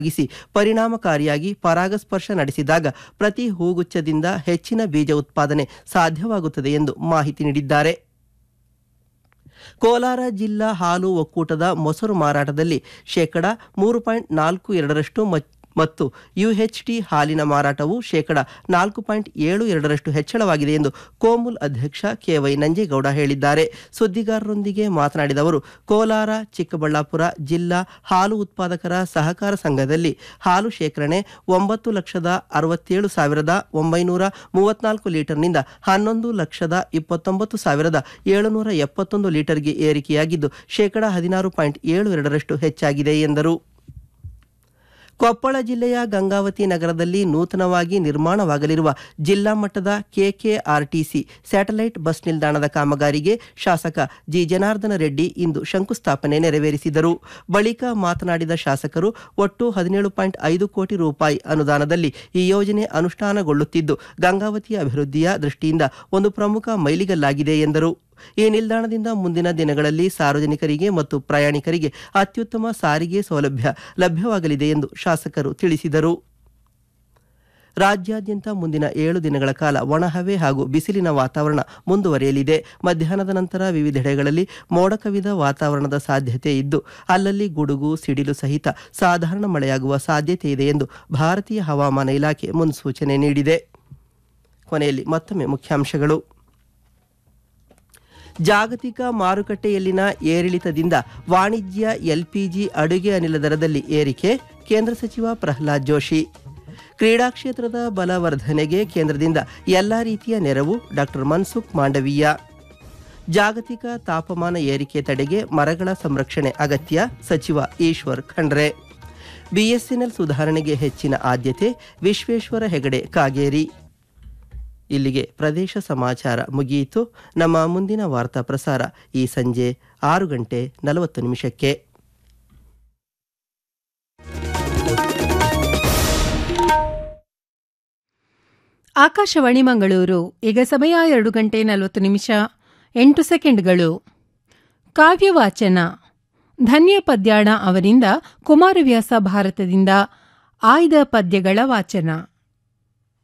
ಗಿಸಿ ಪರಿಣಾಮಕಾರಿಯಾಗಿ ಪರಾಗಸ್ಪರ್ಶ ನಡೆಸಿದಾಗ ಪ್ರತಿ ಹೂಗುಚ್ಛದಿಂದ ಹೆಚ್ಚಿನ ಬೀಜ ಉತ್ಪಾದನೆ ಸಾಧ್ಯವಾಗುತ್ತದೆ ಎಂದು ಮಾಹಿತಿ ನೀಡಿದ್ದಾರೆ ಕೋಲಾರ ಜಿಲ್ಲಾ ಹಾಲು ಒಕ್ಕೂಟದ ಮೊಸರು ಮಾರಾಟದಲ್ಲಿ ಶೇಕಡ ಮೂರು ಪಾಯಿಂಟ್ ನಾಲ್ಕು ಎರಡರಷ್ಟು ಮಚ್- ಮತ್ತು ಯುಎಚ್ಟಿ ಹಾಲಿನ ಮಾರಾಟವು ಶೇಕಡ ನಾಲ್ಕು ಪಾಯಿಂಟ್ ಏಳು ಎರಡರಷ್ಟು ಹೆಚ್ಚಳವಾಗಿದೆ ಎಂದು ಕೋಮುಲ್ ಅಧ್ಯಕ್ಷ ಕೆವೈ ನಂಜೇಗೌಡ ಹೇಳಿದ್ದಾರೆ ಸುದ್ದಿಗಾರರೊಂದಿಗೆ ಮಾತನಾಡಿದ ಅವರು ಕೋಲಾರ ಚಿಕ್ಕಬಳ್ಳಾಪುರ ಜಿಲ್ಲಾ ಹಾಲು ಉತ್ಪಾದಕರ ಸಹಕಾರ ಸಂಘದಲ್ಲಿ ಹಾಲು ಶೇಖರಣೆ ಒಂಬತ್ತು ಲಕ್ಷದ ಅರವತ್ತೇಳು ಸಾವಿರದ ಒಂಬೈನೂರ ಮೂವತ್ನಾಲ್ಕು ಲೀಟರ್ನಿಂದ ಹನ್ನೊಂದು ಲಕ್ಷದ ಇಪ್ಪತ್ತೊಂಬತ್ತು ಸಾವಿರದ ಏಳುನೂರ ಎಪ್ಪತ್ತೊಂದು ಲೀಟರ್ಗೆ ಏರಿಕೆಯಾಗಿದ್ದು ಶೇಕಡ ಹದಿನಾರು ಪಾಯಿಂಟ್ ಏಳು ಎರಡರಷ್ಟು ಹೆಚ್ಚಾಗಿದೆ ಎಂದರು ಕೊಪ್ಪಳ ಜಿಲ್ಲೆಯ ಗಂಗಾವತಿ ನಗರದಲ್ಲಿ ನೂತನವಾಗಿ ನಿರ್ಮಾಣವಾಗಲಿರುವ ಜಿಲ್ಲಾ ಮಟ್ಟದ ಕೆಕೆಆರ್ಟಿಸಿ ಸ್ಯಾಟಲೈಟ್ ಬಸ್ ನಿಲ್ದಾಣದ ಕಾಮಗಾರಿಗೆ ಶಾಸಕ ಜಿ ಜನಾರ್ದನ ರೆಡ್ಡಿ ಇಂದು ಶಂಕುಸ್ಥಾಪನೆ ನೆರವೇರಿಸಿದರು ಬಳಿಕ ಮಾತನಾಡಿದ ಶಾಸಕರು ಒಟ್ಟು ಹದಿನೇಳು ಪಾಯಿಂಟ್ ಐದು ಕೋಟಿ ರೂಪಾಯಿ ಅನುದಾನದಲ್ಲಿ ಈ ಯೋಜನೆ ಅನುಷ್ಠಾನಗೊಳ್ಳುತ್ತಿದ್ದು ಗಂಗಾವತಿಯ ಅಭಿವೃದ್ಧಿಯ ದೃಷ್ಟಿಯಿಂದ ಒಂದು ಪ್ರಮುಖ ಮೈಲಿಗಲ್ಲಾಗಿದೆ ಎಂದರು ಈ ನಿಲ್ದಾಣದಿಂದ ಮುಂದಿನ ದಿನಗಳಲ್ಲಿ ಸಾರ್ವಜನಿಕರಿಗೆ ಮತ್ತು ಪ್ರಯಾಣಿಕರಿಗೆ ಅತ್ಯುತ್ತಮ ಸಾರಿಗೆ ಸೌಲಭ್ಯ ಲಭ್ಯವಾಗಲಿದೆ ಎಂದು ಶಾಸಕರು ತಿಳಿಸಿದರು ರಾಜ್ಯಾದ್ಯಂತ ಮುಂದಿನ ಏಳು ದಿನಗಳ ಕಾಲ ಒಣಹವೆ ಹಾಗೂ ಬಿಸಿಲಿನ ವಾತಾವರಣ ಮುಂದುವರಿಯಲಿದೆ ಮಧ್ಯಾಹ್ನದ ನಂತರ ವಿವಿಧೆಡೆಗಳಲ್ಲಿ ಮೋಡ ಕವಿದ ವಾತಾವರಣದ ಸಾಧ್ಯತೆ ಇದ್ದು ಅಲ್ಲಲ್ಲಿ ಗುಡುಗು ಸಿಡಿಲು ಸಹಿತ ಸಾಧಾರಣ ಮಳೆಯಾಗುವ ಸಾಧ್ಯತೆ ಇದೆ ಎಂದು ಭಾರತೀಯ ಹವಾಮಾನ ಇಲಾಖೆ ಮುನ್ಸೂಚನೆ ನೀಡಿದೆ ಕೊನೆಯಲ್ಲಿ ಮತ್ತೊಮ್ಮೆ ಮುಖ್ಯಾಂಶಗಳು ಜಾಗತಿಕ ಮಾರುಕಟ್ಟೆಯಲ್ಲಿನ ಏರಿಳಿತದಿಂದ ವಾಣಿಜ್ಯ ಎಲ್ಪಿಜಿ ಅಡುಗೆ ಅನಿಲ ದರದಲ್ಲಿ ಏರಿಕೆ ಕೇಂದ್ರ ಸಚಿವ ಪ್ರಹ್ಲಾದ್ ಜೋಶಿ ಕ್ರೀಡಾ ಕ್ಷೇತ್ರದ ಬಲವರ್ಧನೆಗೆ ಕೇಂದ್ರದಿಂದ ಎಲ್ಲ ರೀತಿಯ ನೆರವು ಡಾಕ್ಟರ್ ಮನ್ಸುಖ್ ಮಾಂಡವೀಯ ಜಾಗತಿಕ ತಾಪಮಾನ ಏರಿಕೆ ತಡೆಗೆ ಮರಗಳ ಸಂರಕ್ಷಣೆ ಅಗತ್ಯ ಸಚಿವ ಈಶ್ವರ್ ಖಂಡ್ರೆ ಬಿಎಸ್ಎನ್ಎಲ್ ಸುಧಾರಣೆಗೆ ಹೆಚ್ಚಿನ ಆದ್ಯತೆ ವಿಶ್ವೇಶ್ವರ ಹೆಗಡೆ ಕಾಗೇರಿ ಇಲ್ಲಿಗೆ ಪ್ರದೇಶ ಸಮಾಚಾರ ಮುಗಿಯಿತು ನಮ್ಮ ಮುಂದಿನ ವಾರ್ತಾ ಪ್ರಸಾರ ಈ ಸಂಜೆ ಆರು ಗಂಟೆ ನಲವತ್ತು ನಿಮಿಷಕ್ಕೆ ಆಕಾಶವಾಣಿ ಮಂಗಳೂರು ಈಗ ಸಮಯ ಎರಡು ಗಂಟೆ ನಲವತ್ತು ನಿಮಿಷ ಎಂಟು ಸೆಕೆಂಡ್ಗಳು ಕಾವ್ಯವಾಚನ ಧನ್ಯ ಪದ್ಯಾಣ ಅವರಿಂದ ಕುಮಾರವ್ಯಾಸ ಭಾರತದಿಂದ ಆಯ್ದ ಪದ್ಯಗಳ ವಾಚನ